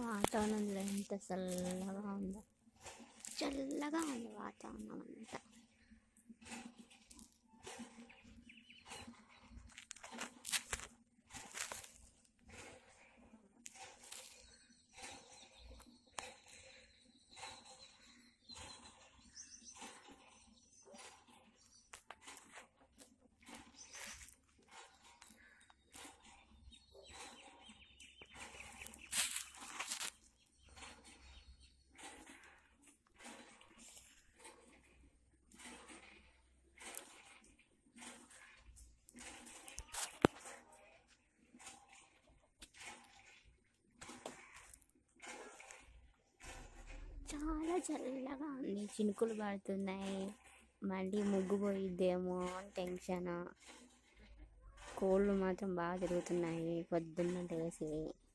వాతావరణంలో ఎంత చల్లగా ఉందో చల్లగా ఉంది వాతావరణం అంతా చాలా చల్లగా ఉంది చినుకులు పడుతున్నాయి మళ్ళీ ముగ్గు పోయిద్దేమో అని టెన్షన్ కోళ్ళు మాత్రం బాగా తిరుగుతున్నాయి పొద్దున్న లేసి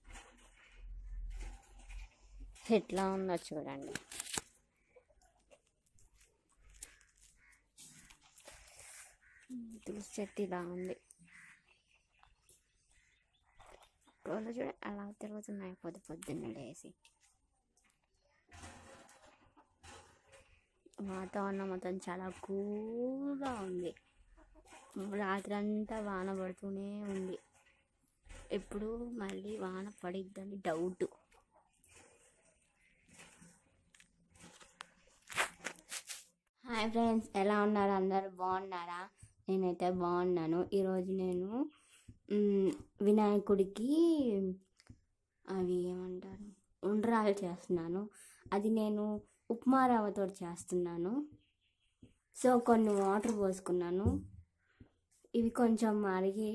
ఎట్లా ఉందో చూడండి తులసి చెట్టు ఇలా ఉంది కోళ్ళు చూడ అలా తిరుగుతున్నాయి పొద్దు పొద్దున్న లేసి వాతావరణం మొత్తం చాలా కూల్గా ఉంది రాత్రి అంతా వాన పడుతూనే ఉంది ఎప్పుడు మళ్ళీ వాన పడిద్దని డౌట్ హాయ్ ఫ్రెండ్స్ ఎలా ఉన్నారు అందరు బాగున్నారా నేనైతే బాగున్నాను ఈరోజు నేను మ్, వినాయకుడికి అవి ఏమంటారు ఉండ్రాలు చేస్తున్నాను అది నేను ఉప్మా రవ్వతో చేస్తున్నాను సో కొన్ని వాటర్ పోసుకున్నాను ఇవి కొంచెం మరిగి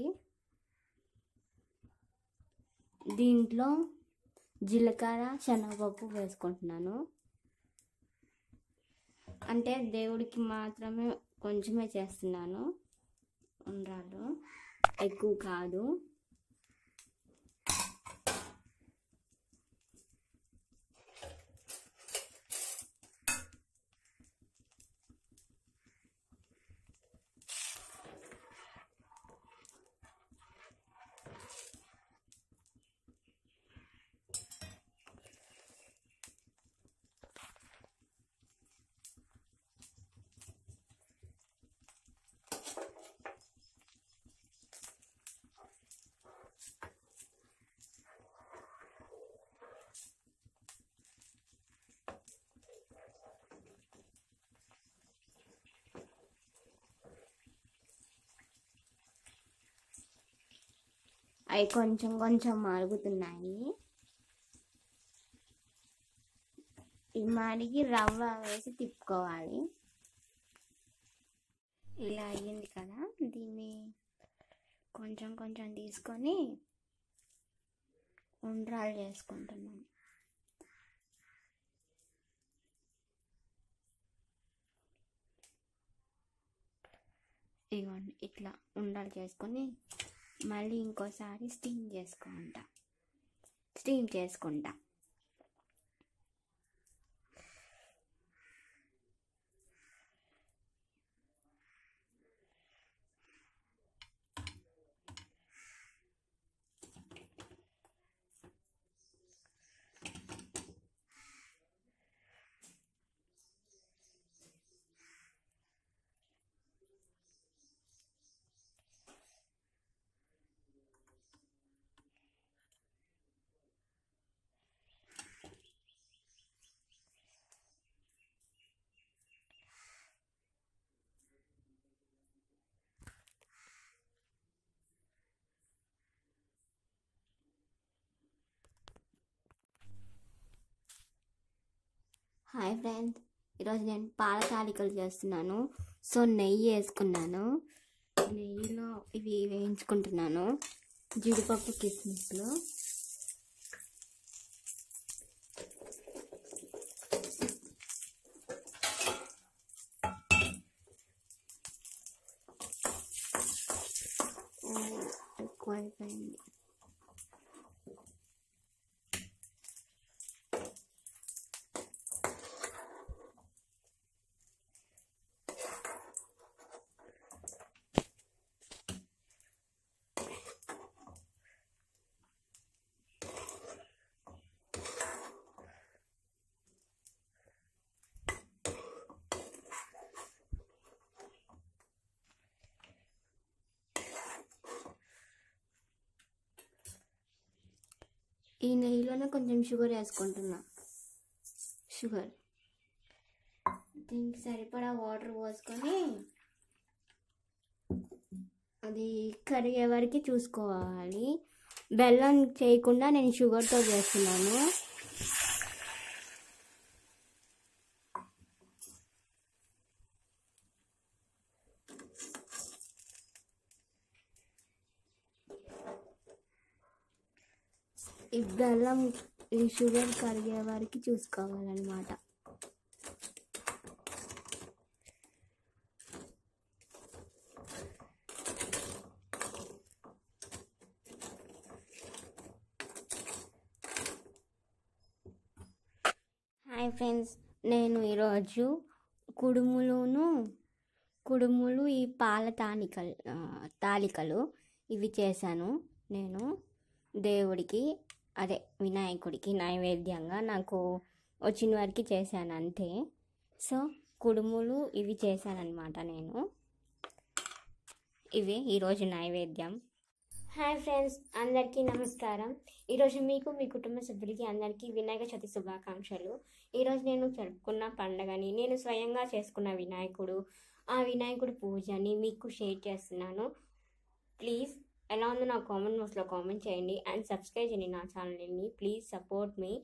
దీంట్లో జీలకర్ర శనగపప్పు వేసుకుంటున్నాను అంటే దేవుడికి మాత్రమే కొంచెమే చేస్తున్నాను ఉండ్రాలు ఎక్కువ కాదు అవి కొంచెం కొంచెం మరుగుతున్నాయి ఈ మరిగి రవ్వ వేసి తిప్పుకోవాలి ఇలా అయ్యింది కదా దీన్ని కొంచెం కొంచెం తీసుకొని ఉండ్రాలు చేసుకుంటున్నాను ఇదిగోండి ఇట్లా ఉండాలు చేసుకొని మళ్ళీ ఇంకోసారి స్టీమ్ చేసుకుంటా స్టీమ్ చేసుకుంటా హాయ్ ఫ్రెండ్స్ ఈరోజు నేను పాల తాలికలు చేస్తున్నాను సో నెయ్యి వేసుకున్నాను నెయ్యిలో ఇవి వేయించుకుంటున్నాను జీడిపప్పు కిస్మిస్లు ఓ, ఎక్కువ అయిపోయింది ఈ నెయ్యిలోనే కొంచెం షుగర్ వేసుకుంటున్నా షుగర్ దీనికి సరిపడా వాటర్ పోసుకొని అది కరిగే వరకు చూసుకోవాలి బెల్లం చేయకుండా నేను షుగర్తో చేస్తున్నాను ఈ బెల్లం ఈ షుగర్ కరిగే వరకు చూసుకోవాలన్నమాట హాయ్ ఫ్రెండ్స్ నేను ఈరోజు కుడుములును కుడుములు ఈ పాల తానికలు ఆ, తాలికలు ఇవి చేశాను నేను దేవుడికి అదే వినాయకుడికి నైవేద్యంగా నాకు వచ్చిన వరకు చేశాను అంతే సో కుడుములు ఇవి చేశానన్నమాట నేను ఇవి ఈరోజు నైవేద్యం హాయ్ ఫ్రెండ్స్ అందరికీ నమస్కారం ఈరోజు మీకు మీ కుటుంబ సభ్యులకి అందరికీ వినాయక చవితి శుభాకాంక్షలు ఈరోజు నేను జరుపుకున్న పండగని నేను స్వయంగా చేసుకున్న వినాయకుడు ఆ వినాయకుడి పూజని మీకు షేర్ చేస్తున్నాను ప్లీజ్ ఎలా ఉందో నా కామెంట్ బాక్స్లో కామెంట్ చేయండి అండ్ సబ్స్క్రైబ్ చేయండి నా ఛానల్ని ప్లీజ్ సపోర్ట్ మీ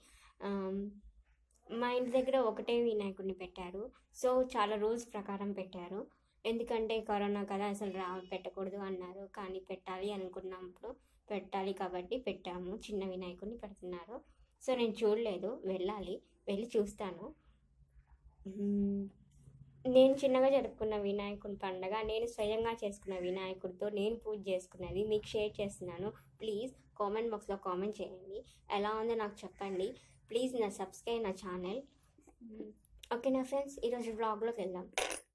మా ఇంటి దగ్గర ఒకటే వినాయకుడిని పెట్టారు సో చాలా రూల్స్ ప్రకారం పెట్టారు ఎందుకంటే కరోనా కదా అసలు రా పెట్టకూడదు అన్నారు కానీ పెట్టాలి అనుకున్నప్పుడు పెట్టాలి కాబట్టి పెట్టాము చిన్న వినాయకుడిని పెడుతున్నారు సో నేను చూడలేదు వెళ్ళాలి వెళ్ళి చూస్తాను మ్మ్. నేను చిన్నగా జరుపుకున్న వినాయకుడి పండగ నేను స్వయంగా చేసుకున్న వినాయకుడితో నేను పూజ చేసుకున్నది మీకు షేర్ చేస్తున్నాను ప్లీజ్ కామెంట్ బాక్స్లో కామెంట్ చేయండి ఎలా ఉందో నాకు చెప్పండి ప్లీజ్ నా సబ్స్క్రైబ్ నా ఛానల్ ఓకేనా ఫ్రెండ్స్ ఈరోజు బ్లాగ్లోకి వెళ్దాం